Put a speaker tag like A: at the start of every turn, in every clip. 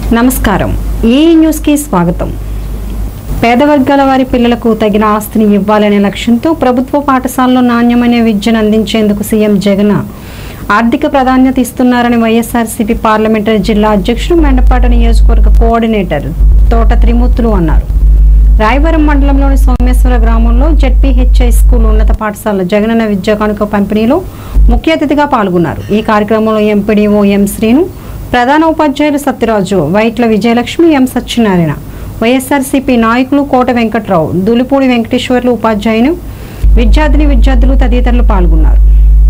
A: నమస్కారం ఈ న్యూస్కి స్వాగతం పేద వర్గాల వారి పిల్లలకు తగిన ఆస్తిని ఇవ్వాలనే లక్ష్యంతో ప్రభుత్వ పాఠశాలలో నాణ్యమైన విద్యను అందించేందుకు సీఎం జగన్ ఆర్థిక ప్రాధాన్యత ఇస్తున్నారని వైఎస్ఆర్సీపీ పార్లమెంటరీ జిల్లా అధ్యక్షుడు మెండపాట నియోజకవర్గ కోఆర్డినేటర్ తోట త్రిమూర్తులు అన్నారు రాయవరం మండలంలోని సోమేశ్వర గ్రామంలో జెడ్పీహెచ్ఐ స్కూల్ ఉన్నత పాఠశాల జగనన్న విద్యా కానుక పంపిణీలో ముఖ్య అతిథిగా పాల్గొన్నారు ఈ కార్యక్రమంలో ఎంపీడీఓ ఎం శ్రీను ప్రధాన ఉపాధ్యాయులు సత్యరాజు వైట్ల విజయలక్ష్మి ఎం సత్యనారాయణ వైఎస్ఆర్సీపీ నాయకులు కోట వెంకట్రావు దులిపూడి వెంకటేశ్వర్లు ఉపాధ్యాయులు విద్యార్థిని విద్యార్థులు తదితరులు పాల్గొన్నారు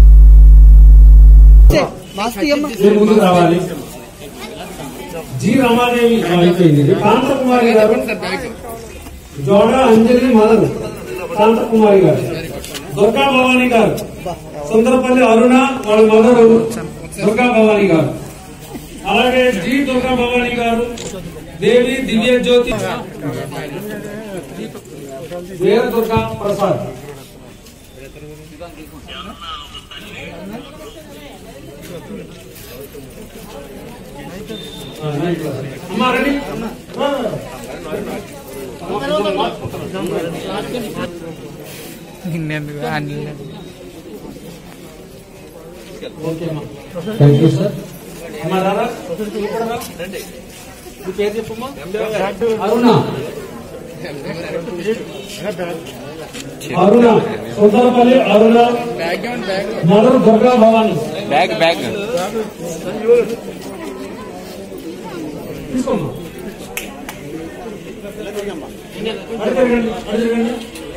B: మీరు ముందుకు రావాలి జి రమాదేవి అయిపోయింది కాంతకుమారి గారు జోడ అంజలి మదన్ కాంతకుమారి గారు దుర్గా భవాని గారు సుందరపల్లి అరుణ వాళ్ళ మదరు దుర్గా భవాని గారు అలాగే జి దుర్గా భవాని గారు దేవి దివ్య జ్యోతి వీర దుర్గా ప్రసాద్ అమ్మా రండి
C: నిన్నెందుకు అన్ని
B: ఓకే అమ్మా థ్యాంక్ యూ సార్ అమ్మా రారా మీ పేరు చెప్పమ్మా Aruna Aruna Sundarapalli Aruna mother Durga Bhavani
C: bag bag
B: తీసుకోమ్మా అటు తిరగండి, అటు తిరగండి.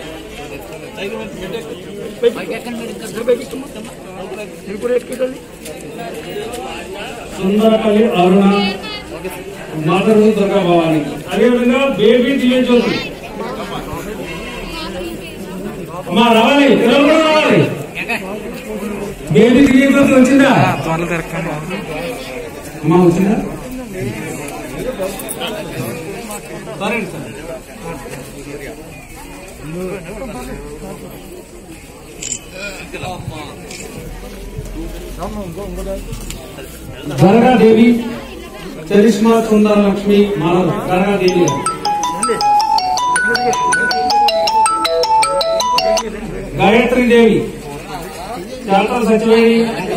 B: సుందరపల్లి అరుణ మదర్ దుర్గా భవాని అదేవిధంగా బేబీ దివ్య జ్యోతి అమ్మా రావాలి పిల్లలు కూడా రావాలి బేబీ దివ్య జ్యోతి వచ్చిందా
C: త్వరలు తిరగండి
B: అమ్మా వచ్చిందా సరే సార్ గరగాదేవి చరిష్మా సుందర లక్ష్మి మానవ గరగాదేవి గాయత్రి దేవి చాటా సచివేణి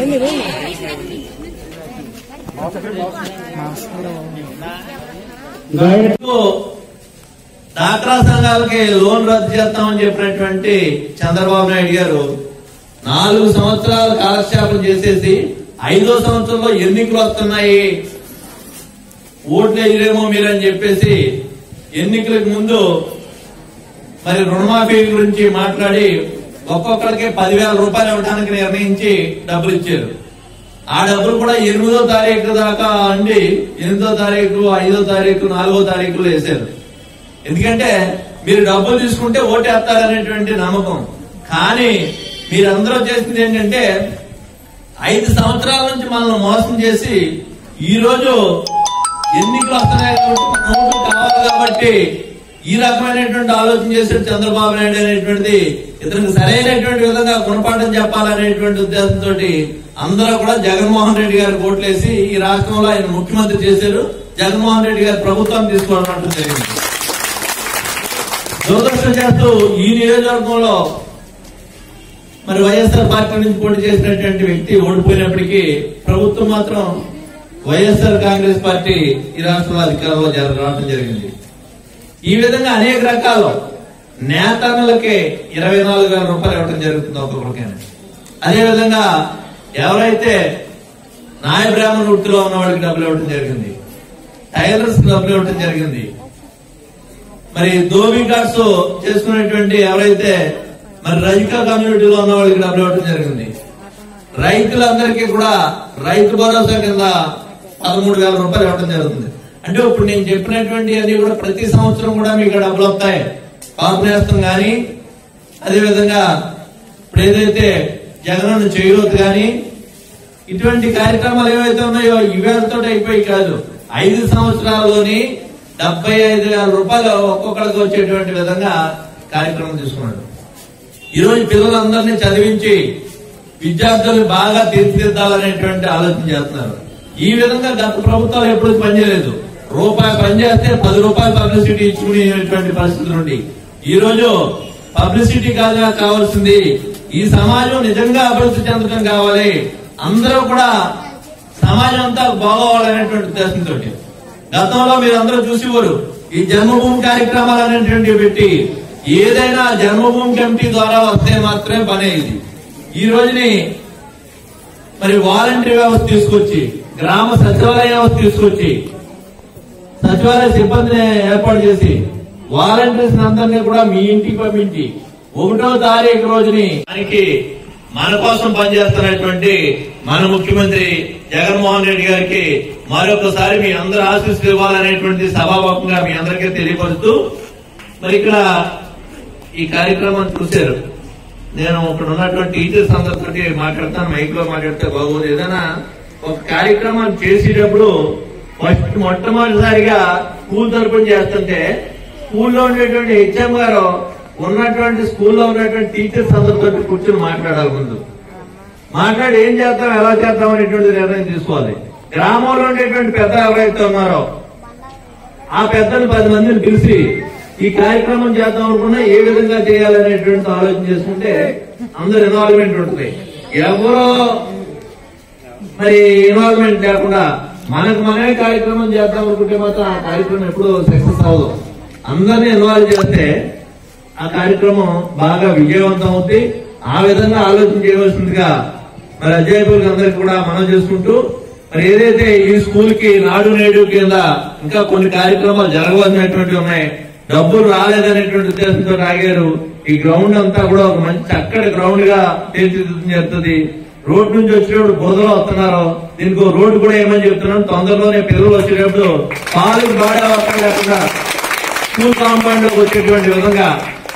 B: గాయత్రి
D: డాక్రా సంఘాలకి లోన్ రద్దు చేస్తామని చెప్పినటువంటి చంద్రబాబు నాయుడు గారు నాలుగు సంవత్సరాలు కాలక్షేపం చేసేసి ఐదో సంవత్సరంలో ఎన్నికలు వస్తున్నాయి ఓట్లు వేయరేమో మీరని చెప్పేసి ఎన్నికలకు ముందు మరి రుణమాఫీ గురించి మాట్లాడి ఒక్కొక్కరికి పదివేల రూపాయలు ఇవ్వడానికి నిర్ణయించి డబ్బులు ఇచ్చారు ఆ డబ్బులు కూడా ఎనిమిదో తారీఖు దాకా అండి ఎనిమిదో తారీఖు ఐదో తారీఖు నాలుగో తారీఖులో వేశారు ఎందుకంటే మీరు డబ్బులు తీసుకుంటే ఓటేస్తారనేటువంటి నమ్మకం కానీ మీరందరూ చేసింది ఏంటంటే ఐదు సంవత్సరాల నుంచి మనల్ని మోసం చేసి ఈ రోజు ఎన్నికలు వస్తున్నాయి కాబట్టి నోట్లు కావాలి కాబట్టి ఈ రకమైనటువంటి ఆలోచన చేశాడు చంద్రబాబు నాయుడు అనేటువంటిది ఇతనికి సరైనటువంటి విధంగా గుణపాఠం చెప్పాలనేటువంటి ఉద్దేశంతో అందరూ కూడా జగన్మోహన్ రెడ్డి గారు ఓట్లేసి ఈ రాష్ట్రంలో ఆయన ముఖ్యమంత్రి చేశారు జగన్మోహన్ రెడ్డి గారు ప్రభుత్వం తీసుకోవడం అంటూ జరిగింది దురదృష్టం చేస్తూ ఈ నియోజకవర్గంలో మరి వైఎస్ఆర్ పార్టీ నుంచి పోటీ చేసినటువంటి వ్యక్తి ఓడిపోయినప్పటికీ ప్రభుత్వం మాత్రం వైఎస్ఆర్ కాంగ్రెస్ పార్టీ ఈ రాష్ట్రంలో అధికారంలో జర- రావడం జరిగింది ఈ విధంగా అనేక రకాలు నేతన్నలకి ఇరవై నాలుగు వేల రూపాయలు ఇవ్వడం జరుగుతుంది ఒక్కొక్కరికైనా అదేవిధంగా ఎవరైతే నాయ బ్రాహ్మణ వృత్తిలో ఉన్న వాళ్ళకి డబ్బులు ఇవ్వడం జరిగింది టైలర్స్ డబ్బులు ఇవ్వడం జరిగింది మరి ధోబీ కార్డ్స్ చేసుకునేటువంటి ఎవరైతే మరి రజికా కమ్యూనిటీలో ఉన్న వాళ్ళకి డబ్బులు ఇవ్వడం జరిగింది రైతులందరికీ కూడా రైతు భరోసా కింద పదమూడు వేల రూపాయలు ఇవ్వడం జరుగుతుంది అంటే ఇప్పుడు నేను చెప్పినటువంటి అన్ని కూడా ప్రతి సంవత్సరం కూడా మీకు డబ్బులు వస్తాయి కాపునేస్తం కానీ అదేవిధంగా ఇప్పుడు ఏదైతే జగనన్న చేయరోతు కానీ ఇటువంటి కార్యక్రమాలు ఏవైతే ఉన్నాయో ఇవేళతో అయిపోయి కాదు ఐదు సంవత్సరాల్లోని డెబ్బై ఐదు వేల రూపాయలు ఒక్కొక్కరికి వచ్చేటువంటి విధంగా కార్యక్రమం తీసుకున్నాడు ఈ రోజు పిల్లలందరినీ చదివించి విద్యార్థుల్ని బాగా తీర్చిదిద్దాలనేటువంటి ఆలోచన చేస్తున్నారు ఈ విధంగా గత ప్రభుత్వాలు ఎప్పుడు పనిచేయలేదు రూపాయి పని చేస్తే పది రూపాయలు పబ్లిసిటీ ఇచ్చుకునేటువంటి పరిస్థితి నుండి ఈ రోజు పబ్లిసిటీ కాదుగా కావాల్సింది ఈ సమాజం నిజంగా అభివృద్ధి చెందడం కావాలి అందరూ కూడా సమాజం అంతా బాగోవాలనేటువంటి ఉద్దేశంతో గతంలో మీరు అందరూ చూసేవారు ఈ జన్మభూమి కార్యక్రమాలు అనేటువంటివి పెట్టి ఏదైనా జన్మభూమి కమిటీ ద్వారా వస్తే మాత్రమే పని అయ్యింది ఈ రోజుని మరి వాలంటరీ వ్యవస్థ తీసుకొచ్చి గ్రామ సచివాలయ వ్యవస్థ తీసుకొచ్చి సచివాలయ సిబ్బందిని ఏర్పాటు చేసి వాలంటీర్స్ అందరినీ కూడా మీ ఇంటికి పంపించి ఒకటో తారీఖు రోజుని మనకి మన కోసం పనిచేస్తున్నటువంటి మన ముఖ్యమంత్రి జగన్మోహన్ రెడ్డి గారికి మరొకసారి మీ అందరూ ఆశీస్సులు ఇవ్వాలనేటువంటి సభాముఖంగా మీ అందరికీ తెలియపరుస్తూ మరి ఇక్కడ ఈ కార్యక్రమాన్ని చూశారు నేను ఇక్కడ ఉన్నటువంటి టీచర్స్ అందరితో మాట్లాడతాను మైక్ లో మాట్లాడితే బాగోదు ఏదైనా ఒక కార్యక్రమం చేసేటప్పుడు ఫస్ట్ మొట్టమొదటిసారిగా స్కూల్ తరపున చేస్తుంటే స్కూల్లో ఉండేటువంటి హెచ్ఎం గారు ఉన్నటువంటి స్కూల్లో ఉన్నటువంటి టీచర్స్ అందరితో కూర్చొని మాట్లాడాలి ముందు మాట్లాడి ఏం చేద్దాం ఎలా చేద్దాం అనేటువంటి నిర్ణయం తీసుకోవాలి గ్రామంలో ఉండేటువంటి పెద్ద ఎవరైతే ఉన్నారో ఆ పెద్దలు పది మందిని పిలిచి ఈ కార్యక్రమం చేద్దాం అనుకున్నా ఏ విధంగా చేయాలనేటువంటి ఆలోచన చేసుకుంటే అందరు ఇన్వాల్వ్మెంట్ ఉంటుంది ఎవరో మరి ఇన్వాల్వ్మెంట్ లేకుండా మనకు మనమే కార్యక్రమం చేద్దాం అనుకుంటే మాత్రం ఆ కార్యక్రమం ఎప్పుడు సక్సెస్ అవ్వదు అందరినీ ఇన్వాల్వ్ చేస్తే ఆ కార్యక్రమం బాగా విజయవంతం అవుతుంది ఆ విధంగా ఆలోచన చేయవలసిందిగా మరి అధ్యాపకులకు అందరికి కూడా మనం చేసుకుంటూ మరి ఏదైతే ఈ స్కూల్ కి నాడు నేడు కింద ఇంకా కొన్ని కార్యక్రమాలు జరగవలసినటువంటి ఉన్నాయి డబ్బులు రాలేదనేటువంటి ఉద్దేశంతో ఆగారు ఈ గ్రౌండ్ అంతా కూడా ఒక మంచి చక్కటి గ్రౌండ్ గా తీర్చిదిద్దడం జరుగుతుంది రోడ్ నుంచి వచ్చేటప్పుడు బురదలో వస్తున్నారు దీనికి ఒక రోడ్డు కూడా ఏమని చెప్తున్నాను తొందరలోనే పిల్లలు వచ్చేటప్పుడు పాలకు బాగా అవసరం లేకుండా స్కూల్ కాంపౌండ్ లోకి వచ్చేటువంటి విధంగా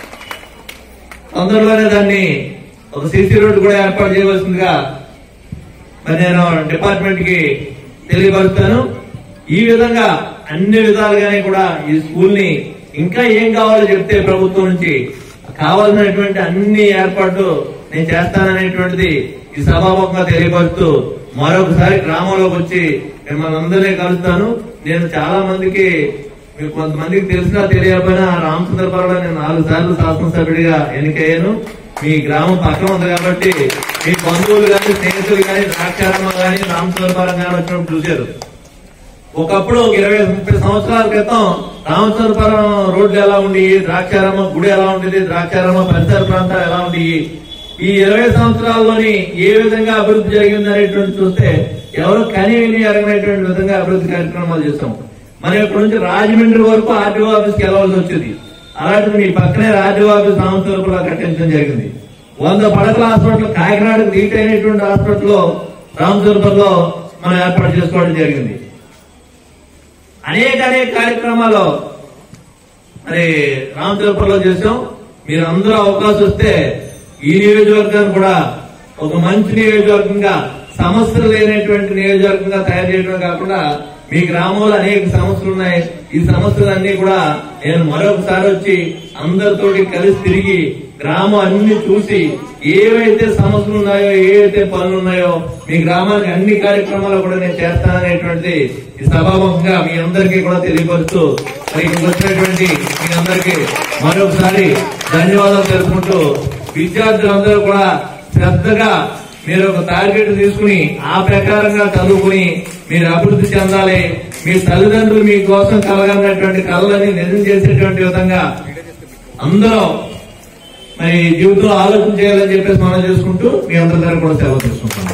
D: తొందరలోనే దాన్ని ఒక సీసీ రోడ్డు కూడా ఏర్పాటు చేయవలసిందిగా మరి నేను డిపార్ట్మెంట్ కి తెలియపరుస్తాను ఈ విధంగా అన్ని విధాలుగానే కూడా ఈ స్కూల్ ని ఇంకా ఏం కావాలో చెప్తే ప్రభుత్వం నుంచి కావాల్సినటువంటి అన్ని ఏర్పాట్లు నేను చేస్తాననేటువంటిది ఈ సభాముఖంగా తెలియపరుస్తూ మరొకసారి గ్రామంలోకి వచ్చి మిమ్మల్ని అందరినీ కలుస్తాను నేను చాలా మందికి మీకు కొంతమందికి తెలిసినా తెలియకపోయినా రామచంద్రపురంలో నేను నాలుగు సార్లు శాసనసభ్యుడిగా ఎన్నికయ్యాను మీ గ్రామం పక్కన ఉంది కాబట్టి మీ బంధువులు కానీ స్నేహితులు కానీ ద్రాక్షారమ్మ కానీ రామచంద్రపురం కానీ వచ్చినప్పుడు చూశారు ఒకప్పుడు ఒక ఇరవై ముప్పై సంవత్సరాల క్రితం రామచంద్రపురం రోడ్లు ఎలా ఉండి ద్రాక్షారామ గుడి ఎలా ఉండేది ద్రాక్షారామ పరిసర ప్రాంతాలు ఎలా ఉండి ఈ ఇరవై సంవత్సరాల్లోని ఏ విధంగా అభివృద్ధి జరిగింది అనేటువంటి చూస్తే ఎవరు కని విని ఎరగనటువంటి విధంగా అభివృద్ధి కార్యక్రమాలు చేస్తాం మనం ఇక్కడ నుంచి రాజమండ్రి వరకు ఆర్టీఓ ఆఫీస్కి వెళ్ళవలసి వచ్చేది అలాంటిది మీ పక్కనే ఆర్టీఓ ఆఫీస్ రామచంద్రపురం కట్టించడం జరిగింది వంద పడకల హాస్పిటల్ కాకినాడకు రీట్ అయినటువంటి హాస్పిటల్లో రామచంద్రపురంలో మనం ఏర్పాటు చేసుకోవడం జరిగింది అనేక అనేక కార్యక్రమాలు మరి రామచంద్రపురంలో చేసాం మీరు అందరూ అవకాశం వస్తే ఈ నియోజకవర్గాన్ని కూడా ఒక మంచి నియోజకవర్గంగా సమస్యలు లేనటువంటి నియోజకవర్గంగా తయారు చేయడం కాకుండా మీ గ్రామంలో అనేక సమస్యలు ఉన్నాయి ఈ సమస్యలన్నీ కూడా నేను మరొకసారి వచ్చి అందరితోటి కలిసి తిరిగి గ్రామం అన్ని చూసి ఏవైతే సమస్యలు ఉన్నాయో ఏవైతే పనులు ఉన్నాయో మీ గ్రామానికి అన్ని కార్యక్రమాలు కూడా నేను చేస్తాననేటువంటిది ఈ సభాముఖంగా మీ అందరికీ కూడా తెలియపరుస్తూ మరి ఇక్కడికి వచ్చినటువంటి మీ అందరికీ మరొకసారి ధన్యవాదాలు తెలుపుకుంటూ విద్యార్థులందరూ కూడా శ్రద్ధగా మీరు ఒక టార్గెట్ తీసుకుని ఆ ప్రకారంగా చదువుకుని మీరు అభివృద్ధి చెందాలి మీ తల్లిదండ్రులు మీ కోసం కలగనటువంటి కళలని నిజం చేసేటువంటి విధంగా అందరూ మరి జీవితంలో ఆలోచన చేయాలని చెప్పేసి మనం చేసుకుంటూ మీ అందరి దగ్గర కూడా సెలవు తీసుకుంటున్నాం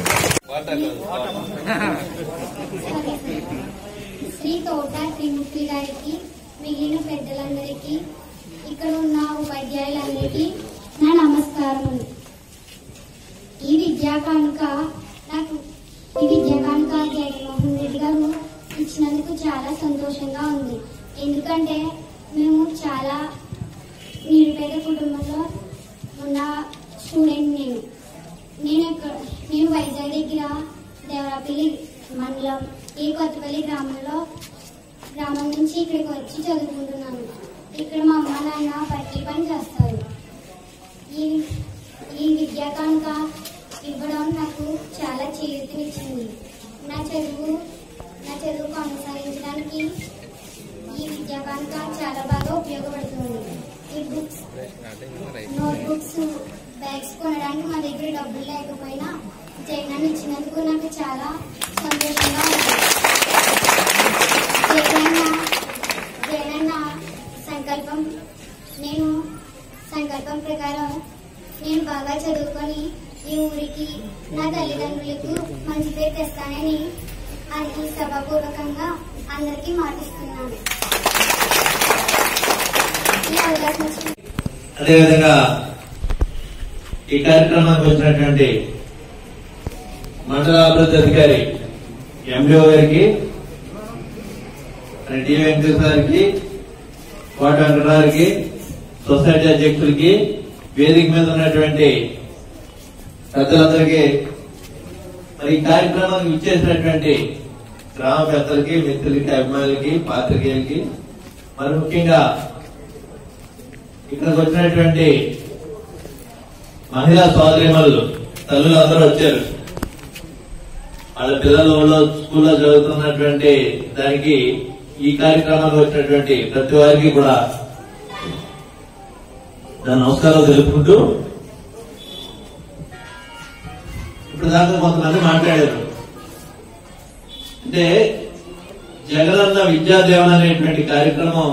E: శ్రీ తోట త్రిముఖి గారికి మిగిలిన పెద్దలందరికీ ఇక్కడ ఉన్న ఉపాధ్యాయులందరికీ నా నమస్కారం ఈ విద్యా కానుక నాకు ఈ విద్యా కానుక జగన్మోహన్ రెడ్డి గారు ఇచ్చినందుకు చాలా సంతోషంగా ఉంది ఎందుకంటే మేము చాలా నిరుపేద కుటుంబంలో ఉన్న స్టూడెంట్ నేను నేను ఇక్కడ నేను వైజాగ్ దగ్గర దేవరాపల్లి మండలం ఈ కొత్తపల్లి గ్రామంలో గ్రామం నుంచి ఇక్కడికి వచ్చి చదువుకుంటున్నాను ఇక్కడ మా అమ్మ నాన్న బట్టి పని చేస్తారు ఈ ఈ విద్యా కానుక ఇవ్వడం నాకు చాలా చేయూతనిచ్చింది నా చదువు నా చదువు కొనసాగించడానికి చదవడానికి చాలా బాగా ఉపయోగపడుతుంది ఈ బుక్స్ నోట్ బుక్స్ బ్యాగ్స్ కొనడానికి మా దగ్గర డబ్బులు లేకపోయినా జగన్ ఇచ్చినందుకు నాకు చాలా సంతోషంగా ఉంది జగనన్న జగనన్న సంకల్పం నేను సంకల్పం ప్రకారం నేను బాగా చదువుకొని ఈ ఊరికి నా తల్లిదండ్రులకు మంచి పేరు తెస్తానని అది సభాపూర్వకంగా అందరికీ మాటిస్తున్నాను ఈ అవకాశం ఇచ్చిన
D: అదేవిధంగా ఈ కార్యక్రమానికి వచ్చినటువంటి మండల అభివృద్ధి అధికారి ఎండిఓ గారికి మరి డి వెంకటేశ్వర గారికి కోట వెంకటరావుకి సొసైటీ అధ్యక్షులకి వేదిక మీద ఉన్నటువంటి పెద్దలందరికీ మరి ఈ కార్యక్రమానికి ఇచ్చేసినటువంటి గ్రామ పెద్దలకి మిత్రులకి అభిమానులకి పాత్రికేయులకి మరి ముఖ్యంగా ఇక్కడికి వచ్చినటువంటి మహిళా సోదరిమల్లు తల్లులు అందరూ వచ్చారు వాళ్ళ పిల్లలు ఊళ్ళో స్కూల్లో చదువుతున్నటువంటి దానికి ఈ కార్యక్రమానికి వచ్చినటువంటి ప్రతి వారికి కూడా నా నమస్కారాలు తెలుపుకుంటూ ఇప్పుడు దాకా కొంతమంది మాట్లాడారు అంటే జగనన్న విద్యాదేవన అనేటువంటి కార్యక్రమం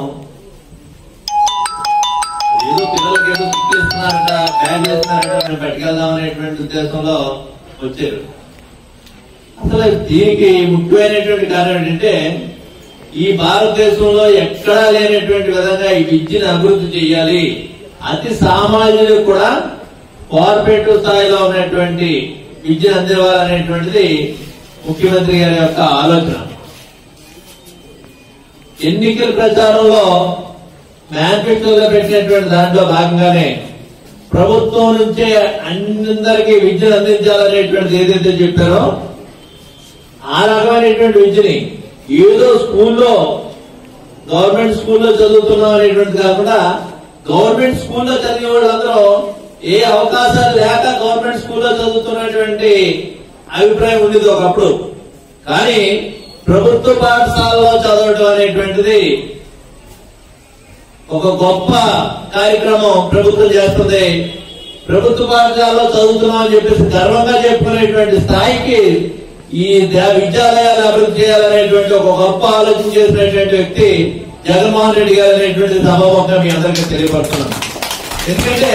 D: ఏదో పిల్లలకి ఏదో గిఫ్ట్ ఇస్తున్నారట బ్యాగ్ ఇస్తున్నారట మేము పట్టుకెళ్దాం అనేటువంటి ఉద్దేశంలో వచ్చారు అసలు దీనికి ముఖ్యమైనటువంటి కారణం ఏంటంటే ఈ భారతదేశంలో ఎక్కడా లేనటువంటి విధంగా ఈ విద్యను అభివృద్ధి చేయాలి అతి సామాన్యులకు కూడా కార్పొరేట్ స్థాయిలో ఉన్నటువంటి విద్యను అందివ్వాలనేటువంటిది ముఖ్యమంత్రి గారి యొక్క ఆలోచన ఎన్నికల ప్రచారంలో మేనిఫెస్టోలో పెట్టినటువంటి దాంట్లో భాగంగానే ప్రభుత్వం నుంచే అందరికీ విద్యను అందించాలనేటువంటిది ఏదైతే చెప్పారో ఆ రకమైనటువంటి విద్యని ఏదో స్కూల్లో గవర్నమెంట్ స్కూల్లో చదువుతున్నాం అనేటువంటిది కాకుండా గవర్నమెంట్ స్కూల్లో చదివే వాళ్ళందరూ ఏ అవకాశాలు లేక గవర్నమెంట్ స్కూల్లో చదువుతున్నటువంటి అభిప్రాయం ఉండేది ఒకప్పుడు కానీ ప్రభుత్వ పాఠశాలలో చదవడం అనేటువంటిది ఒక గొప్ప కార్యక్రమం ప్రభుత్వం చేస్తుంది ప్రభుత్వ పాఠశాలలో చదువుతున్నాం అని చెప్పేసి గర్వంగా చెప్పుకునేటువంటి స్థాయికి ఈ ద- విద్యాలయాలు అభివృద్ధి చేయాలనేటువంటి ఒక గొప్ప ఆలోచన చేసినటువంటి వ్యక్తి జగన్మోహన్ రెడ్డి గారు అనేటువంటి సభాముఖంగా మీ అందరికీ తెలియపడుతున్నాను ఎందుకంటే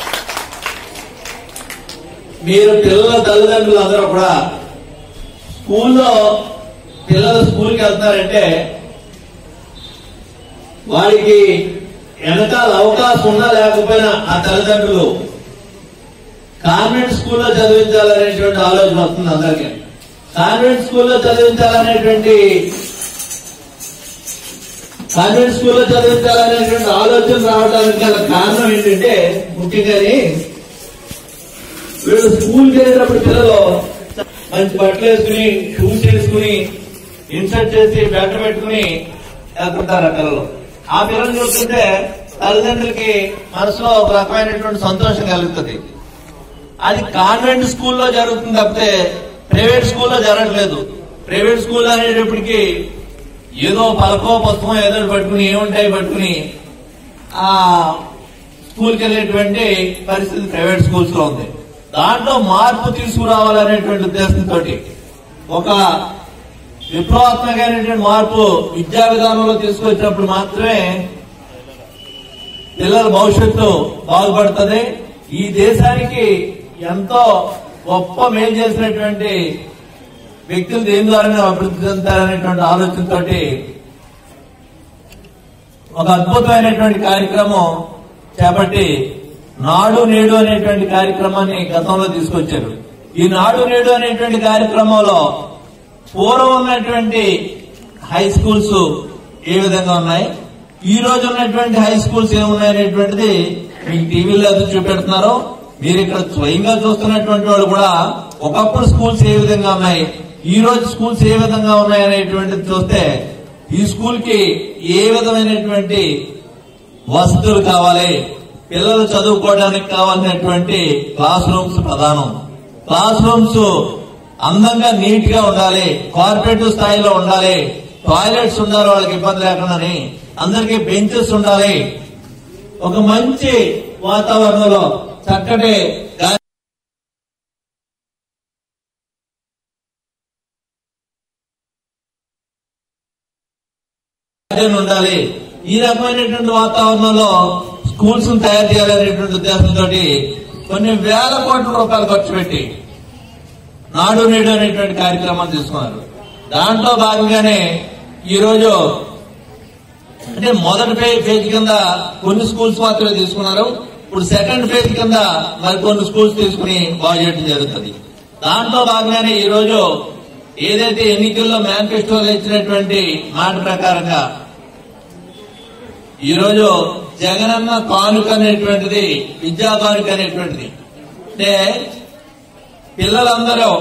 D: మీరు పిల్లల తల్లిదండ్రులు అందరూ కూడా స్కూల్లో పిల్లలు స్కూల్కి వెళ్తున్నారంటే వారికి వెనకాల అవకాశం ఉన్నా లేకపోయినా ఆ తల్లిదండ్రులు కాన్వెంట్ స్కూల్లో చదివించాలనేటువంటి ఆలోచన వస్తుంది అందరికీ కాన్వెంట్ స్కూల్లో చదివించాలనేటువంటి కాన్వెంట్ స్కూల్లో చదివించాలనేటువంటి ఆలోచన రావడానికి గల కారణం ఏంటంటే ముఖ్యంగానే వీళ్ళు స్కూల్కి వెళ్ళేటప్పుడు పిల్లలు మంచి బట్టలు వేసుకుని షూస్ వేసుకుని ఇన్సర్ట్ చేసి బెట్ట పెట్టుకుని వెళ్తుంటారు ఆ పిల్లలు ఆ పిల్లలు చూస్తుంటే తల్లిదండ్రులకి మనసులో ఒక రకమైనటువంటి సంతోషం కలుగుతుంది అది కాన్వెంట్ స్కూల్లో జరుగుతుంది తప్పితే ప్రైవేట్ స్కూల్లో జరగట్లేదు ప్రైవేట్ స్కూల్ అనేటప్పటికి ఏదో పలకో పుస్తకం ఏదో ఒకటి పట్టుకుని ఏముంటాయి పట్టుకుని ఆ స్కూల్కి వెళ్ళేటువంటి పరిస్థితి ప్రైవేట్ స్కూల్స్ లో ఉంది దాంట్లో మార్పు తీసుకురావాలనేటువంటి ఉద్దేశంతో ఒక విప్లవాత్మకమైనటువంటి మార్పు విద్యా విధానంలో తీసుకొచ్చినప్పుడు మాత్రమే పిల్లల భవిష్యత్తు బాగుపడుతుంది ఈ దేశానికి ఎంతో గొప్ప మేలు చేసినటువంటి వ్యక్తులు దేని ద్వారా అభివృద్ధి చెందుతారనేటువంటి ఆలోచనతోటి ఒక అద్భుతమైనటువంటి కార్యక్రమం చేపట్టి నాడు నేడు అనేటువంటి కార్యక్రమాన్ని గతంలో తీసుకొచ్చారు ఈ నాడు నేడు అనేటువంటి కార్యక్రమంలో పూర్వం ఉన్నటువంటి హై స్కూల్స్ ఏ విధంగా ఉన్నాయి ఈ రోజు ఉన్నటువంటి హై స్కూల్స్ ఏమున్నాయి అనేటువంటిది మీకు టీవీలో అది చూపెడుతున్నారు మీరు ఇక్కడ స్వయంగా చూస్తున్నటువంటి వాళ్ళు కూడా ఒకప్పుడు స్కూల్స్ ఏ విధంగా ఉన్నాయి ఈ రోజు స్కూల్స్ ఏ విధంగా ఉన్నాయి అనేటువంటిది చూస్తే ఈ స్కూల్ కి ఏ విధమైనటువంటి వసతులు కావాలి పిల్లలు చదువుకోవడానికి కావాల్సినటువంటి క్లాస్ రూమ్స్ ప్రధానం క్లాస్ రూమ్స్ అందంగా నీట్ గా ఉండాలి కార్పొరేటివ్ స్థాయిలో ఉండాలి టాయిలెట్స్ ఉండాలి వాళ్ళకి ఇబ్బంది లేకుండాని అందరికీ బెంచెస్ ఉండాలి ఒక మంచి వాతావరణంలో చక్కటి గా- గార్డెన్ ఉండాలి ఈ రకమైనటువంటి వాతావరణంలో స్కూల్స్ తయారు చేయాలనేటువంటి ఉద్దేశంతో కొన్ని వేల కోట్ల రూపాయలు ఖర్చు పెట్టి నాడు నేడు అనేటువంటి కార్యక్రమాలు తీసుకున్నారు దాంట్లో భాగంగానే ఈ రోజు అంటే మొదటి ఫేజ్ ఫేజ్ కింద కొన్ని స్కూల్స్ మాత్రమే తీసుకున్నారు ఇప్పుడు సెకండ్ ఫేజ్ కింద మరి కొన్ని స్కూల్స్ తీసుకుని బాగు చేయడం జరుగుతుంది దాంట్లో భాగంగానే ఈ రోజు ఏదైతే ఎన్నికల్లో మేనిఫెస్టోలో ఇచ్చినటువంటి మాట ప్రకారంగా ఈ రోజు జగనన్న కానుక అనేటువంటిది విద్యా కానుక అనేటువంటిది అంటే పిల్లలందరూ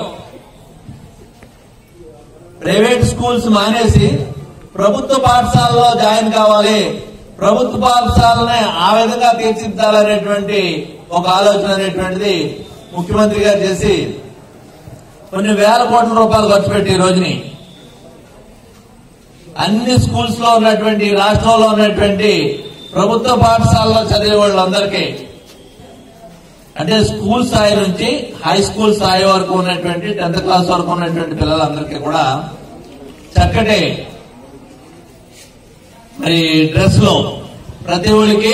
D: ప్రైవేట్ స్కూల్స్ మానేసి ప్రభుత్వ పాఠశాలలో జాయిన్ కావాలి ప్రభుత్వ పాఠశాలని ఆ విధంగా తీర్చిదిద్దాలనేటువంటి ఒక ఆలోచన అనేటువంటిది ముఖ్యమంత్రి గారు చేసి కొన్ని వేల కోట్ల రూపాయలు ఖర్చు పెట్టి ఈ రోజుని అన్ని స్కూల్స్ లో ఉన్నటువంటి రాష్ట్రంలో ఉన్నటువంటి ప్రభుత్వ పాఠశాలలో చదివే వాళ్ళందరికీ అంటే స్కూల్ స్థాయి నుంచి హై స్కూల్ స్థాయి వరకు ఉన్నటువంటి టెన్త్ క్లాస్ వరకు ఉన్నటువంటి పిల్లలందరికీ కూడా చక్కటి మరి డ్రెస్ లో ప్రతి ఒళ్ళకి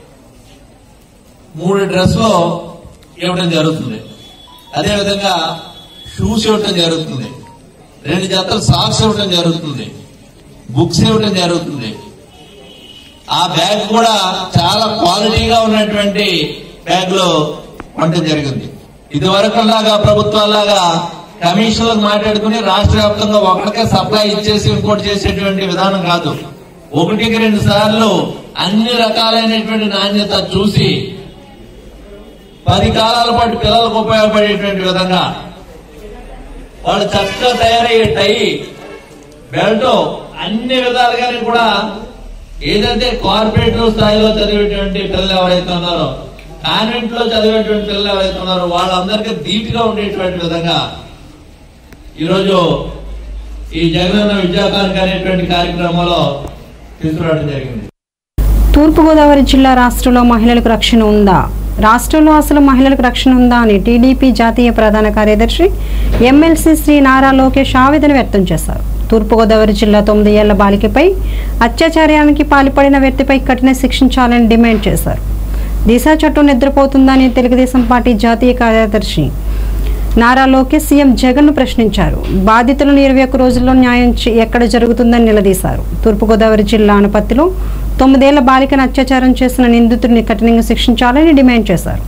D: మూడు డ్రెస్ లో ఇవ్వడం జరుగుతుంది అదేవిధంగా షూస్ ఇవ్వడం జరుగుతుంది రెండు జతలు సాక్స్ ఇవ్వడం జరుగుతుంది బుక్స్ ఇవ్వడం జరుగుతుంది ఆ బ్యాగ్ కూడా చాలా క్వాలిటీగా ఉన్నటువంటి బ్యాగ్ లో ఉండటం జరిగింది ఇది వరకులాగా ప్రభుత్వాలాగా కమిషన్లకు మాట్లాడుకుని రాష్ట్ర వ్యాప్తంగా ఒకరికే సప్లై ఇచ్చేసి ఇంకోటి చేసేటువంటి విధానం కాదు ఒకటికి రెండు సార్లు అన్ని రకాలైనటువంటి నాణ్యత చూసి పది కాలాల పాటు పిల్లలకు ఉపయోగపడేటువంటి విధంగా వాళ్ళు చక్కగా తయారయ్యే టై బెల్ట్ అన్ని విధాలుగానే కూడా ఏదైతే కార్పొరేట్ స్థాయిలో చదివేటువంటి పిల్లలు ఎవరైతే ఉన్నారో కాన్వెంట్ లో చదివేటువంటి పిల్లలు ఎవరైతే ఉన్నారో వాళ్ళందరికీ ధీటుగా ఉండేటువంటి విధంగా ఈరోజు ఈ జగనన్న విద్యాకానికి అనేటువంటి కార్యక్రమంలో తీసుకురావడం జరిగింది
A: తూర్పుగోదావరి జిల్లా రాష్ట్రంలో మహిళలకు రక్షణ ఉందా రాష్ట్రంలో అసలు మహిళలకు రక్షణ ఉందా అని టీడీపీ జాతీయ ప్రధాన కార్యదర్శి ఎమ్మెల్సీ శ్రీ నారా లోకేష్ ఆవేదన వ్యక్తం చేశారు తూర్పుగోదావరి జిల్లా తొమ్మిది ఏళ్ల బాలికపై అత్యాచారానికి పాల్పడిన వ్యక్తిపై కఠిన శిక్షించాలని డిమాండ్ చేశారు దిశ చట్టం నిద్రపోతుందని తెలుగుదేశం పార్టీ జాతీయ కార్యదర్శి నారా లోకేష్ సీఎం జగన్ ప్రశ్నించారు బాధితులను ఇరవై ఒక్క రోజుల్లో న్యాయం చే- ఎక్కడ జరుగుతుందని నిలదీశారు తూర్పుగోదావరి జిల్లా అనపత్తిలో తొమ్మిదేళ్ల బాలికను అత్యాచారం చేసిన నిందితుడిని కఠినంగా శిక్షించాలని డిమాండ్ చేశారు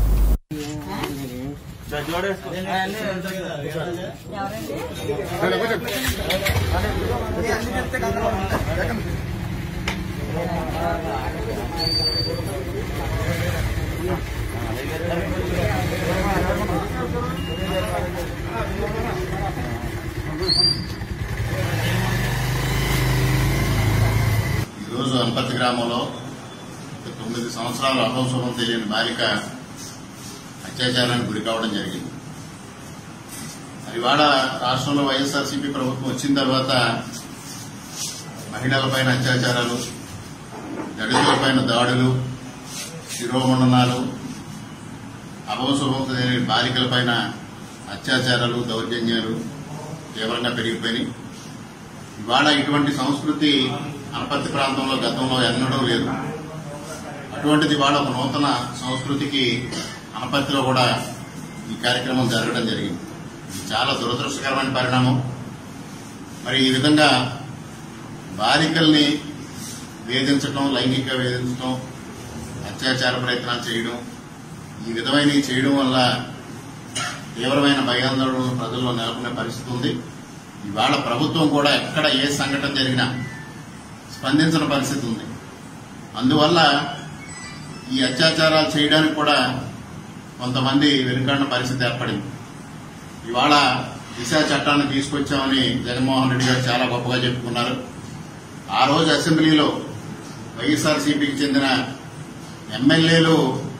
F: ఈరోజు అంపతి గ్రామంలో ఒక తొమ్మిది సంవత్సరాలు అభవశుభం తెలియని బాలిక అత్యాచారానికి గురి కావడం జరిగింది మరి ఇవాళ రాష్ట్రంలో వైఎస్ఆర్సీపీ ప్రభుత్వం వచ్చిన తర్వాత మహిళలపైన అత్యాచారాలు దళితులపైన దాడులు శిరోమండనాలు అభవశుభం తెలియని బాలికలపైన అత్యాచారాలు దౌర్జన్యాలు తీవ్రంగా పెరిగిపోయినాయి ఇవాళ ఇటువంటి సంస్కృతి అనపర్తి ప్రాంతంలో గతంలో ఎన్నడూ లేదు అటువంటిది ఇవాళ ఒక నూతన సంస్కృతికి అనపర్తిలో కూడా ఈ కార్యక్రమం జరగడం జరిగింది ఇది చాలా దురదృష్టకరమైన పరిణామం మరి ఈ విధంగా బాలికల్ని వేధించటం లైంగిక వేధించటం అత్యాచార ప్రయత్నాలు చేయడం ఈ విధమైనవి చేయడం వల్ల తీవ్రమైన భయాందోళన ప్రజల్లో నెలకొనే పరిస్థితి ఉంది ఇవాళ ప్రభుత్వం కూడా ఎక్కడ ఏ సంఘటన జరిగినా స్పందించిన పరిస్థితి ఉంది అందువల్ల ఈ అత్యాచారాలు చేయడానికి కూడా కొంతమంది వెనుకాడిన పరిస్థితి ఏర్పడింది ఇవాళ దిశ చట్టాన్ని తీసుకొచ్చామని జగన్మోహన్ రెడ్డి గారు చాలా గొప్పగా చెప్పుకున్నారు ఆ రోజు అసెంబ్లీలో వైఎస్ఆర్సీపీకి చెందిన ఎమ్మెల్యేలు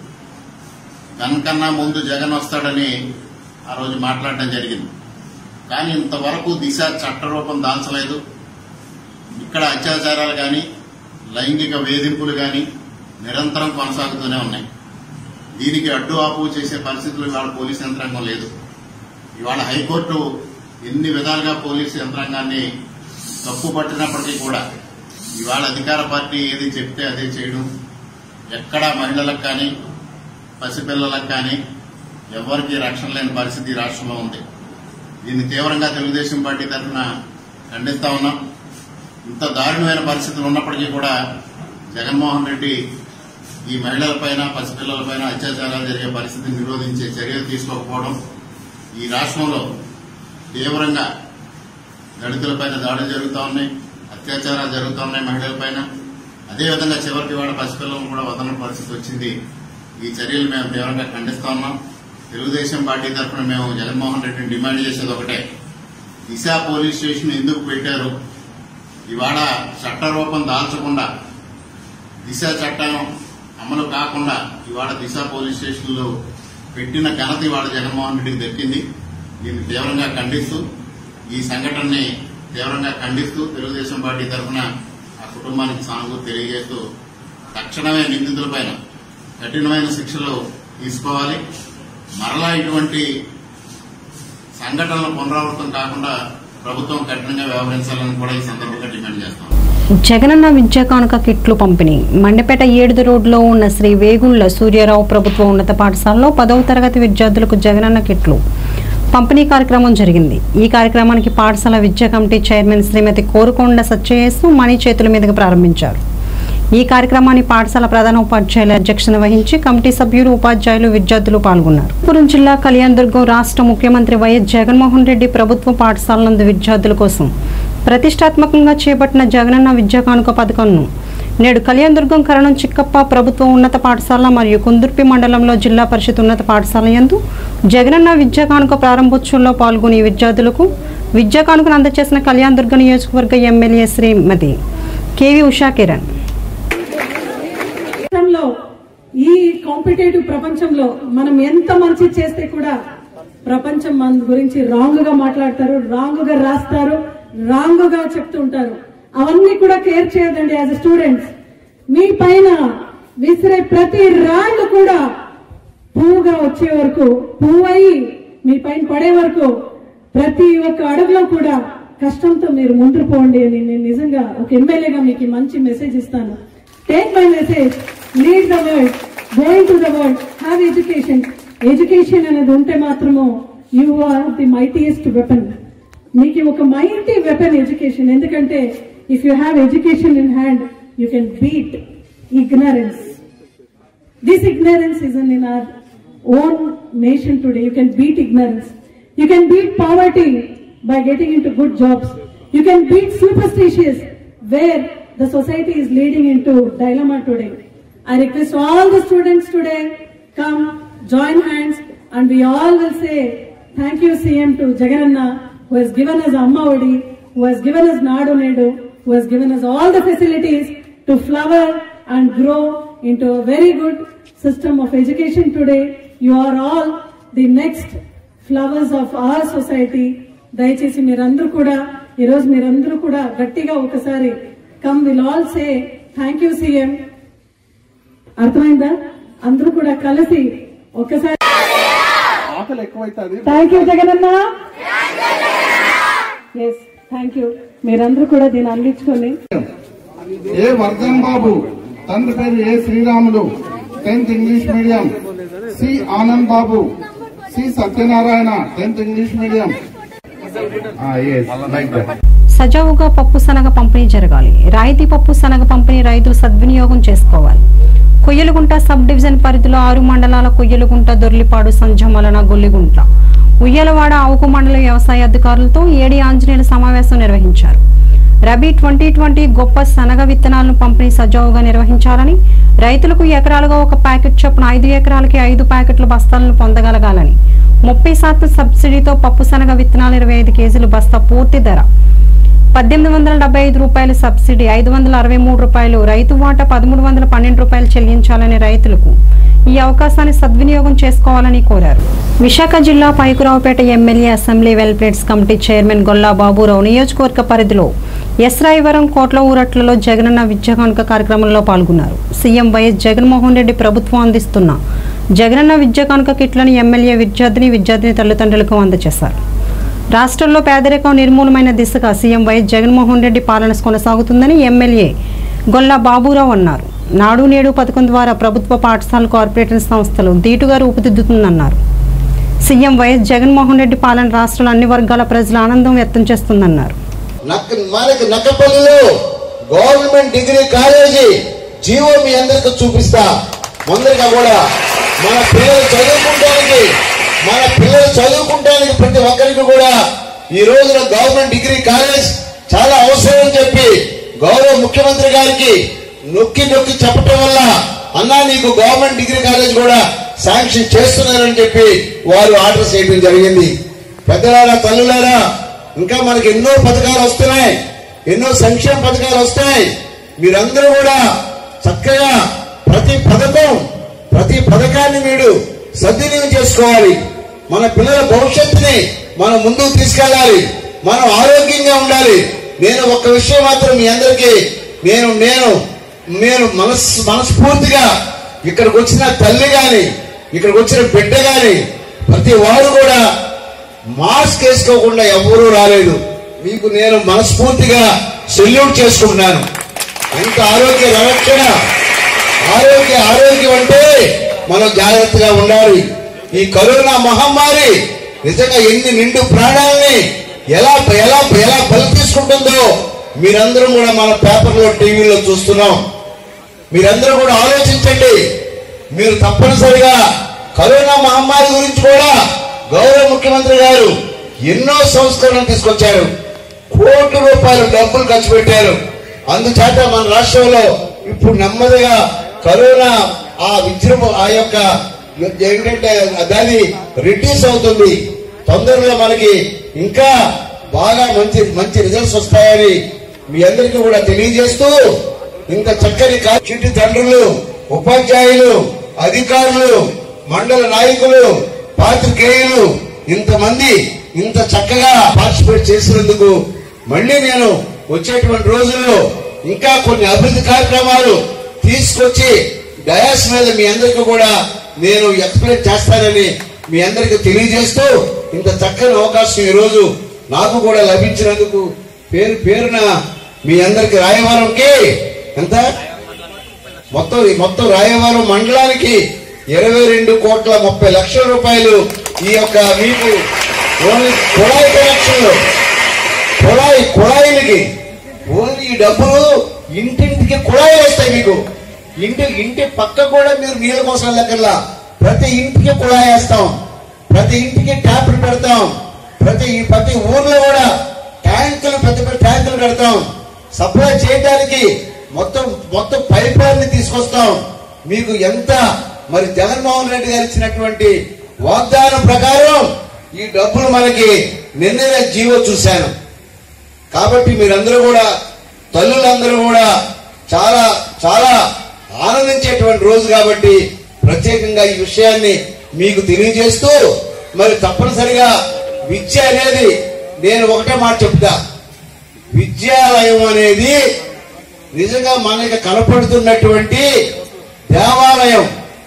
F: కన్నా ముందు జగన్ వస్తాడని ఆ రోజు మాట్లాడడం జరిగింది కానీ ఇంతవరకు దిశ చట్టరూపం దాల్చలేదు ఇక్కడ అత్యాచారాలు కానీ లైంగిక వేధింపులు కానీ నిరంతరం కొనసాగుతూనే ఉన్నాయి దీనికి అడ్డు ఆపు చేసే పరిస్థితులు ఇవాళ పోలీస్ యంత్రాంగం లేదు ఇవాళ హైకోర్టు ఎన్ని విధాలుగా పోలీసు యంత్రాంగాన్ని తప్పు పట్టినప్పటికీ కూడా ఇవాళ అధికార పార్టీ ఏది చెప్తే అదే చేయడం ఎక్కడా మహిళలకు కానీ పసిపిల్లలకు కానీ ఎవరికి రక్షణ లేని పరిస్థితి ఈ రాష్ట్రంలో ఉంది దీన్ని తీవ్రంగా తెలుగుదేశం పార్టీ తరఫున ఖండిస్తా ఉన్నాం ఇంత దారుణమైన పరిస్థితులు ఉన్నప్పటికీ కూడా జగన్మోహన్ రెడ్డి ఈ మహిళలపైన పసిపిల్లలపైన అత్యాచారాలు జరిగే పరిస్థితిని నిరోధించే చర్యలు తీసుకోకపోవడం ఈ రాష్ట్రంలో తీవ్రంగా దళితులపైన దాడులు జరుగుతూ ఉన్నాయి అత్యాచారాలు జరుగుతూ ఉన్నాయి మహిళలపైన అదేవిధంగా చివరికి వాళ్ళ పసిపిల్లలను కూడా వదలని పరిస్థితి వచ్చింది ఈ చర్యలు మేము తీవ్రంగా ఖండిస్తా ఉన్నాం తెలుగుదేశం పార్టీ తరఫున మేము జగన్మోహన్ రెడ్డిని డిమాండ్ చేసేది ఒకటే దిశ పోలీస్ స్టేషన్ ఎందుకు పెట్టారు ఇవాళ చట్టరూపం దాల్చకుండా దిశ చట్టం అమలు కాకుండా ఇవాళ దిశ పోలీస్ స్టేషన్లో పెట్టిన ఘనత ఇవాళ జగన్మోహన్ రెడ్డికి దక్కింది దీన్ని తీవ్రంగా ఖండిస్తూ ఈ సంఘటనని తీవ్రంగా ఖండిస్తూ తెలుగుదేశం పార్టీ తరఫున ఆ కుటుంబానికి సానుభూతి తెలియజేస్తూ తక్షణమే నిందితులపైన కఠినమైన శిక్షలు తీసుకోవాలి మరలా ఇటువంటి సంఘటనలు పునరావృతం కాకుండా ప్రభుత్వం కఠినంగా వ్యవహరించాలని కూడా ఈ సందర్భంగా డిమాండ్ చేస్తాం
A: జగనన్న విద్యా కానుక కిట్లు పంపిణీ మండపేట ఏడుది రోడ్లో ఉన్న శ్రీ వేగుళ్ల సూర్యారావు ప్రభుత్వ ఉన్నత పాఠశాలలో పదవ తరగతి విద్యార్థులకు జగనన్న కిట్లు పంపిణీ కార్యక్రమం జరిగింది ఈ కార్యక్రమానికి పాఠశాల విద్యా కమిటీ చైర్మన్ శ్రీమతి కోరుకొండ సత్యయేసు మణి చేతుల మీదుగా ప్రారంభించారు ఈ కార్యక్రమాన్ని పాఠశాల ప్రధాన ఉపాధ్యాయుల అధ్యక్షత వహించి కమిటీ సభ్యులు ఉపాధ్యాయులు విద్యార్థులు పాల్గొన్నారు పురం జిల్లా కళ్యాణదుర్గం రాష్ట్ర ముఖ్యమంత్రి వైఎస్ జగన్మోహన్ రెడ్డి ప్రభుత్వ పాఠశాల నందు విద్యార్థుల కోసం ప్రతిష్టాత్మకంగా చేపట్టిన జగనన్న విద్యా కానుక పథకంను నేడు కళ్యాణదుర్గం కరణం చిక్కప్ప ప్రభుత్వ ఉన్నత పాఠశాల మరియు కుందుర్పి మండలంలో జిల్లా పరిషత్ ఉన్నత పాఠశాల యందు జగనన్న విద్యా కానుక ప్రారంభోత్సవంలో పాల్గొని విద్యార్థులకు విద్యా కానుకను అందజేసిన కళ్యాణదుర్గ నియోజకవర్గ ఎమ్మెల్యే శ్రీమతి కేవి ఉషా కిరణ్
G: ప్రపంచంలో ఈ కాంపిటేటివ్ ప్రపంచంలో మనం ఎంత మంచి చేస్తే కూడా ప్రపంచం మన గురించి రాంగ్ గా మాట్లాడతారు రాంగ్ గా రాస్తారు రాంగ్ గా చెప్తూ ఉంటారు అవన్నీ కూడా కేర్ చేయదండి యాజ్ స్టూడెంట్స్ మీ పైన విసిరే ప్రతి రాళ్ళు కూడా పువ్వుగా వచ్చే వరకు పువ్వు అయి మీ పైన పడే వరకు ప్రతి ఒక్క అడుగులో కూడా కష్టంతో మీరు ముందుకు పోండి అని నేను నిజంగా ఒక ఎమ్మెల్యేగా మీకు ఈ మంచి మెసేజ్ ఇస్తాను take my message lead the world going to the world have education education అనేది ఉంటే మాత్రము you are the mightiest weapon మీకు ఒక మైటీ వెపన్ ఎడ్యుకేషన్ ఎందుకంటే if you have education in hand you can beat ignorance This ignorance is in our own nation today. You can beat ignorance. You can beat poverty by getting into good jobs. You can beat superstitious where the society is leading into dilemma today. I request all the students today come, join hands, and we all will say thank you CM to Jagananna who has given us Amma Odi, who has given us Nadu Nedu, who has given us all the facilities to flower and grow into a very good system of education today. You are all the next flowers of our society. దయచేసి మీరందరూ కూడా ఈరోజు మీరందరూ కూడా గట్టిగా ఒకసారి come will all say thank you CM అర్థమైందా అందరూ కూడా కలిసి ఒకసారి
H: ఆకలి ఎక్కువైతుంది
G: thank you Jagananna yes thank you మీరందరూ కూడా దీన్ని అందించుకొని
H: ఏ వర్ధన్ బాబు తండ్రి పేరు A Sriramulu tenth English medium C Anand Babu C Satyanarayana tenth English medium like that
A: సజావుగా పప్పు శనగ పంపిణీ జరగాలి రాయితీ పప్పు శనగ పంపిణీ రైతులు సద్వినియోగం చేసుకోవాలి కొయ్యలుగుంట సబ్ డివిజన్ పరిధిలో ఆరు మండలాల కొయ్యలుగుంట దొర్లిపాడు సంజమలన గొల్లిగుంట ఉయ్యలవాడ ఆవుకు మండల వ్యవసాయ అధికారులతో ఏడి ఆంజనేయుల సమావేశం నిర్వహించారు రబీ ట్వంటీ ట్వంటీ గొప్ప శనగ విత్తనాలను పంపిణీ సజావుగా నిర్వహించాలని రైతులకు ఎకరాలుగా ఒక ప్యాకెట్ చొప్పున ఐదు ఎకరాలకి ఐదు ప్యాకెట్ల బస్తాలను పొందగలగాలని ముప్పై శాతం సబ్సిడీతో పప్పు శనగ విత్తనాలు ఇరవై ఐదు కేజీలు బస్తా పూర్తి ధర పద్దెనిమిది వందల డెబ్బై ఐదు రూపాయల సబ్సిడీ ఐదు వందల అరవై మూడు రూపాయలు రైతు వాటా పదమూడు వందల పన్నెండు రూపాయలు చెల్లించాలని రైతులకు ఈ అవకాశాన్ని సద్వినియోగం చేసుకోవాలని కోరారు విశాఖ జిల్లా Paikuraopeta MLA assembly welfares committee chairman Golla Baburao నియోజకవర్గ పరిధిలో ఎస్ రాయవరం కోట్ల ఊరట్లలో జగనన్న విద్యా కానుక కార్యక్రమంలో పాల్గొన్నారు సీఎం వైఎస్ జగన్మోహన్ రెడ్డి ప్రభుత్వం అందిస్తున్న జగనన్న విద్యా కానుక కిట్లను ఎమ్మెల్యే విద్యార్థిని విద్యార్థిని తల్లిదండ్రులకు అందజేశారు రాష్ట్రంలో పేదరికం నిర్మూలమైన దిశగా సీఎం వైఎస్ జగన్మోహన్ రెడ్డి పాలన కొనసాగుతుందని ఎమ్మెల్యే గొల్లా బాబురావు అన్నారు నాడు నేడు పథకం ద్వారా ప్రభుత్వ పాఠశాల కార్పొరేటర్ సంస్థలు ధీటుగా రూపుదిద్దుతుందన్నారు సీఎం వైఎస్ జగన్మోహన్ రెడ్డి పాలన రాష్ట్రంలో అన్ని వర్గాల ప్రజల ఆనందం వ్యక్తం చేస్తుందన్నారు
I: నక్క మనకి నక్కపల్లిలో గవర్నమెంట్ డిగ్రీ కాలేజీ జీవో మీ అందరికి చూపిస్తా ముందరిగా కూడా మన పిల్లలు చదువుకుంటానికి మన పిల్లలు చదువుకుంటానికి ప్రతి ఒక్కరికి కూడా ఈ రోజున గవర్నమెంట్ డిగ్రీ కాలేజ్ చాలా అవసరం అని చెప్పి గౌరవ ముఖ్యమంత్రి గారికి నొక్కి నొక్కి చెప్పటం వల్ల అన్నా నీకు గవర్నమెంట్ డిగ్రీ కాలేజ్ కూడా శాంక్షన్ చేస్తున్నారని చెప్పి వారు ఆర్డర్ చేయడం జరిగింది పెద్దలారా తల్లులారా ఇంకా మనకి ఎన్నో పథకాలు వస్తున్నాయి ఎన్నో సంక్షేమ పథకాలు వస్తున్నాయి మీరందరూ కూడా చక్కగా ప్రతి పథకం ప్రతి పథకాన్ని మీరు సద్వినియోగం చేసుకోవాలి మన పిల్లల భవిష్యత్తుని మనం ముందుకు తీసుకెళ్ళాలి మనం ఆరోగ్యంగా ఉండాలి నేను ఒక విషయం మాత్రం మీ అందరికీ నేను నేను నేను మనస్ మనస్ఫూర్తిగా ఇక్కడికి వచ్చిన తల్లి గాని ఇక్కడికి వచ్చిన బిడ్డ గాని ప్రతి వారు కూడా మాస్క్ వేసుకోకుండా ఎవరూ రాలేదు మీకు నేను మనస్ఫూర్తిగా సెల్యూట్ చేసుకుంటున్నాను ఎంత ఆరోగ్య రక్షణ ఆరోగ్య ఆరోగ్యం అంటే మనం జాగ్రత్తగా ఉండాలి ఈ కరోనా మహమ్మారి నిజంగా ఎన్ని నిండు ప్రాణాలని ఎలా ఎలా ఎలా బలి తీసుకుంటుందో మీరందరూ కూడా మన పేపర్లో టీవీలో చూస్తున్నాం మీరందరూ కూడా ఆలోచించండి మీరు తప్పనిసరిగా కరోనా మహమ్మారి గురించి కూడా గౌరవ ముఖ్యమంత్రి గారు ఎన్నో సంస్కరణలు తీసుకొచ్చారు కోట్ల రూపాయలు డబ్బులు ఖర్చు పెట్టారు అందుచేత మన రాష్ట్రంలో ఇప్పుడు నెమ్మదిగా కరోనా ఆ విజృంభ ఆ యొక్క ఏంటంటే దాని రిడ్యూస్ అవుతుంది తొందరలో మనకి ఇంకా బాగా మంచి మంచి రిజల్ట్స్ వస్తాయని మీ అందరికీ కూడా తెలియజేస్తూ ఇంత చక్కని కా- చిట్టి తండ్రులు ఉపాధ్యాయులు అధికారులు మండల నాయకులు పాత్రికేయులు ఇంతమంది ఇంత చక్కగా పార్టిసిపేట్ చేసినందుకు మళ్ళీ నేను వచ్చేటువంటి రోజుల్లో ఇంకా కొన్ని అభివృద్ధి కార్యక్రమాలు తీసుకొచ్చి డయాస్ మీద మీ అందరికీ కూడా నేను ఎక్స్ప్లెయిన్ చేస్తానని మీ అందరికీ తెలియజేస్తూ ఇంత చక్కని అవకాశం ఈ రోజు నాకు కూడా లభించినందుకు పేరు పేరున మీ అందరికి రాయవరంకి ఎంత మొత్తం మొత్తం రాయవరం మండలానికి ఇరవై రెండు కోట్ల ముప్పై లక్షల రూపాయలు ఈ యొక్క మీకు ఓన్లీ కుళాయి కనెక్షన్లు కుళాయి కుళాయిలకి ఓన్లీ ఈ డబ్బులు ఇంటింటికి కుళాయి వేస్తాయి మీకు ఇంటి ఇంటి పక్క కూడా మీరు నీళ్ళ కోసం లెక్కల్లా ప్రతి ఇంటికి కుళాయి వేస్తాం ప్రతి ఇంటికి ట్యాప్లు పెడతాం ప్రతి ప్రతి ఊర్లో కూడా ట్యాంకులు పెద్ద పెద్ద ట్యాంకులు పెడతాం సప్లై చేయడానికి మొత్తం మొత్తం పైప్ లైన్ తీసుకొస్తాం మీకు ఎంత మరి జగన్మోహన్ రెడ్డి గారు ఇచ్చినటువంటి వాగ్దానం ప్రకారం ఈ డబ్బులు మనకి నిన్ననే జీవో చూశాను కాబట్టి మీరందరూ కూడా తల్లులందరూ కూడా చాలా చాలా ఆనందించేటువంటి రోజు కాబట్టి ప్రత్యేకంగా ఈ విషయాన్ని మీకు తెలియజేస్తూ మరి తప్పనిసరిగా విద్య అనేది నేను ఒకటే మాట చెప్తా విద్యాలయం అనేది నిజంగా మనకి కనపడుతున్నటువంటి దేవాలయం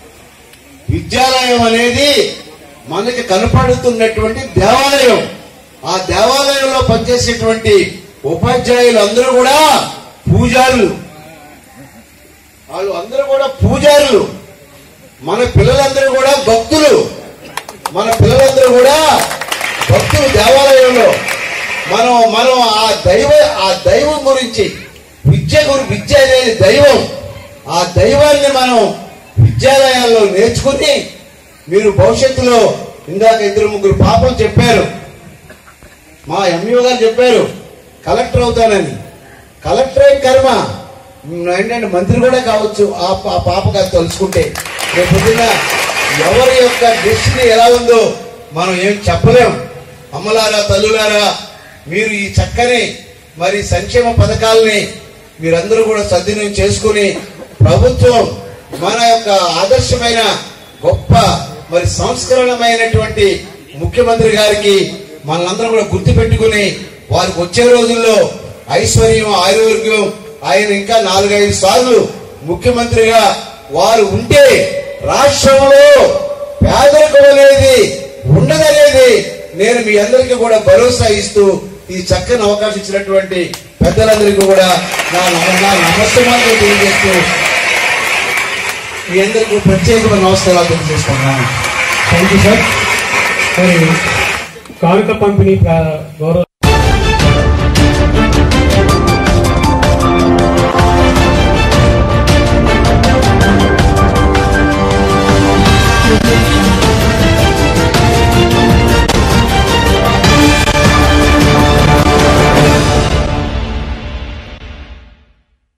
I: విద్యాలయం అనేది మనకి కనపడుతున్నటువంటి దేవాలయం ఆ దేవాలయంలో పనిచేసేటువంటి ఉపాధ్యాయులు అందరూ కూడా పూజారులు వాళ్ళు అందరూ కూడా పూజారులు మన పిల్లలందరూ కూడా భక్తులు మన పిల్లలందరూ కూడా భక్తులు దేవాలయంలో మనం మనం ఆ దైవ ఆ దైవం గురించి విద్య గురి విద్య అనేది దైవం ఆ దైవాన్ని మనం విద్యాలయాల్లో నేర్చుకుని మీరు భవిష్యత్తులో ఇందాక ఇద్దరు ముగ్గురు పాపలు చెప్పారు మా ఎంఈఓ గారు చెప్పారు కలెక్టర్ అవుతానని కలెక్టర్ ఏం కర్మ ఏంటంటే మంత్రి కూడా కావచ్చు ఆ పా- ఆ పాప గారు తెలుసుకుంటే రేపు పొద్దున్న ఎవరి యొక్క డెస్టినీ ఎలా ఉందో మనం ఏం చెప్పలేం అమ్మలారా తల్లులారా మీరు ఈ చక్కని మరి సంక్షేమ పథకాలని మీరందరూ కూడా సద్వినియోగం చేసుకుని ప్రభుత్వం మన యొక్క ఆదర్శమైన గొప్ప మరి సంస్కరణమైనటువంటి ముఖ్యమంత్రి గారికి మనందరం కూడా గుర్తు పెట్టుకుని వారికి వచ్చే రోజుల్లో ఐశ్వర్యం ఆరోగ్యం ఆయన ఇంకా నాలుగైదు సార్లు ముఖ్యమంత్రిగా వారు ఉంటే రాష్ట్రంలో పేదరికం అనేది ఉండదనేది నేను మీ అందరికీ కూడా భరోసా ఇస్తూ ఈ చక్కని అవకాశం ఇచ్చినటువంటి పెద్దలందరికీ కూడా నా నమ- నా నమస్తమాలు తెలియజేస్తూ మీ అందరికీ ప్రత్యేకమైన నమస్కారాలు తెలియజేస్తున్నాను
B: థ్యాంక్ యూ సార్ మరి కానుక పంపిణీ ప్రా- గౌరవ